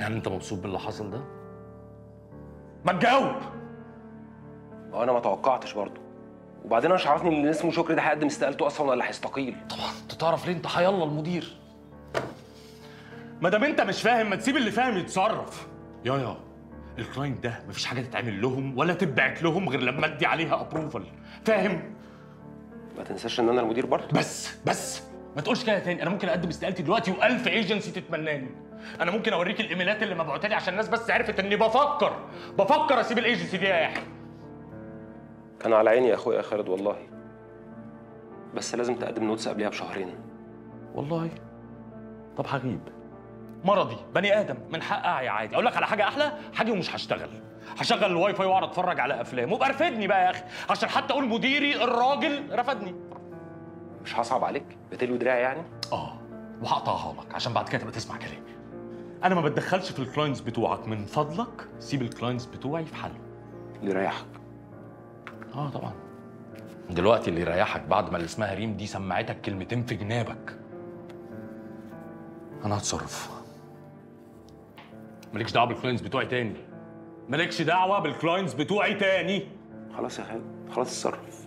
يعني انت مبسوط باللي حصل ده ما تجاوب هو انا ما توقعتش برضه وبعدين انا مش عارفني ان اللي اسمه شكري ده هيقدم استقالته اصلا ولا هيستقيل طبعا انت تعرف ليه انت حيالله المدير ما دام انت مش فاهم ما تسيب اللي فاهم يتصرف يا يا الكلاينت ده مفيش حاجه تتعمل لهم ولا تتبعت لهم غير لما ادي عليها ابروفل فاهم ما تنساش ان انا المدير برضه بس بس ما تقولش كده تاني انا ممكن اقدم استقالتي دلوقتي و1000 ايجنسي تتمناني انا ممكن اوريك الايميلات اللي مبعوته لي عشان الناس بس عرفت اني بفكر بفكر اسيب الايجنسي دي يا يحيى كان على عيني يا اخويا يا خالد والله بس لازم تقدم نوتس قبلها بشهرين والله طب هغيب مرضي بني ادم من حق اعي عادي اقول لك على حاجه احلى حاجه ومش هشتغل هشغل الواي فاي واقعد اتفرج على افلام وابقى رفدني بقى يا اخي عشان حتى اقول مديري الراجل رفدني مش هصعب عليك بتلوي دراعي يعني اه وهقطعها لك عشان بعد كده تبقى تسمع كلامي انا ما بتدخلش في الكلاينتس بتوعك من فضلك سيب الكلاينتس بتوعي في حالهم اللي يريحك اه طبعا دلوقتي اللي يريحك بعد ما اللي اسمها ريم دي سمعتك كلمتين في جنابك انا هتصرف مالكش دعوه بالكلاينتس بتوعي تاني مالكش دعوه بالكلاينتس بتوعي تاني خلاص يا خالد خلاص اتصرف